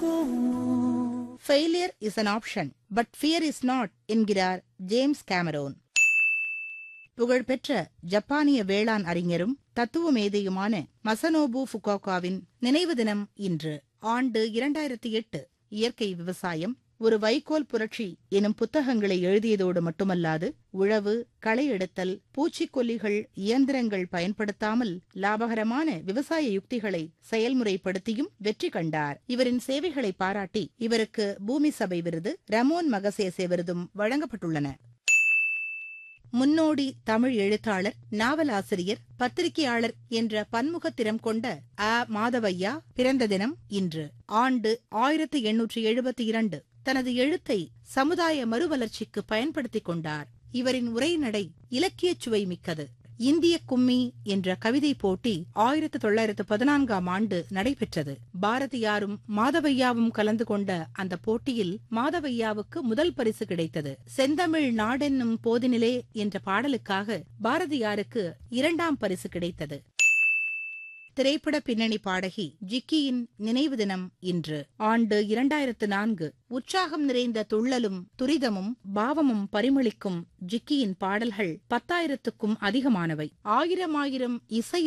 failure is an option but fear is not என்கிறார் James Cameron புகழ்பெற்ற ஜப்பானிய வேளாண் அறிஞரும் தத்துவ மேதையுமான மசனோபு ஃபுகாகாவின் நினைவு தினம் இன்று ஆண்டு இரண்டாயிரத்தி எட்டு இயற்கை விவசாயம் ஒரு வைக்கோல் புரட்சி எனும் புத்தகங்களை எழுதியதோடு மட்டுமல்லாது உழவு களை எடுத்தல் பூச்சிக்கொல்லிகள் இயந்திரங்கள் பயன்படுத்தாமல் லாபகரமான விவசாய யுக்திகளை செயல்முறைப்படுத்தியும் வெற்றி கண்டார் இவரின் சேவைகளை பாராட்டி இவருக்கு பூமி சபை விருது ரமோன் மகசேசே விருதும் வழங்கப்பட்டுள்ளன முன்னோடி தமிழ் எழுத்தாளர் நாவலாசிரியர் பத்திரிகையாளர் என்ற பன்முகத்திறம் கொண்ட அ மாதவையா பிறந்த தினம் இன்று ஆண்டு ஆயிரத்தி எண்ணூற்றி எழுபத்தி இரண்டு தனது எழுத்தை சமுதாய மறுவளர்ச்சிக்கு பயன்படுத்திக் கொண்டார் இவரின் உரைநடை இலக்கியச் சுவை மிக்கது இந்திய கும்மி என்ற கவிதை போட்டி ஆயிரத்து தொள்ளாயிரத்து பதினான்காம் ஆண்டு நடைபெற்றது பாரதியாரும் மாதவையாவும் கலந்து கொண்ட அந்த போட்டியில் மாதவையாவுக்கு முதல் பரிசு கிடைத்தது செந்தமிழ் நாடென்னும் போதினிலே என்ற பாடலுக்காக பாரதியாருக்கு இரண்டாம் பரிசு கிடைத்தது திரைப்பட பின்னணி பாடகி ஜிக்கியின் நினைவு தினம் இன்று ஆண்டு இரண்டாயிரத்து நான்கு உற்சாகம் நிறைந்த துள்ளலும் துரிதமும் பாவமும் பரிமளிக்கும் ஜிக்கியின் பாடல்கள் பத்தாயிரத்துக்கும் அதிகமானவை ஆயிரம் ஆயிரம் இசை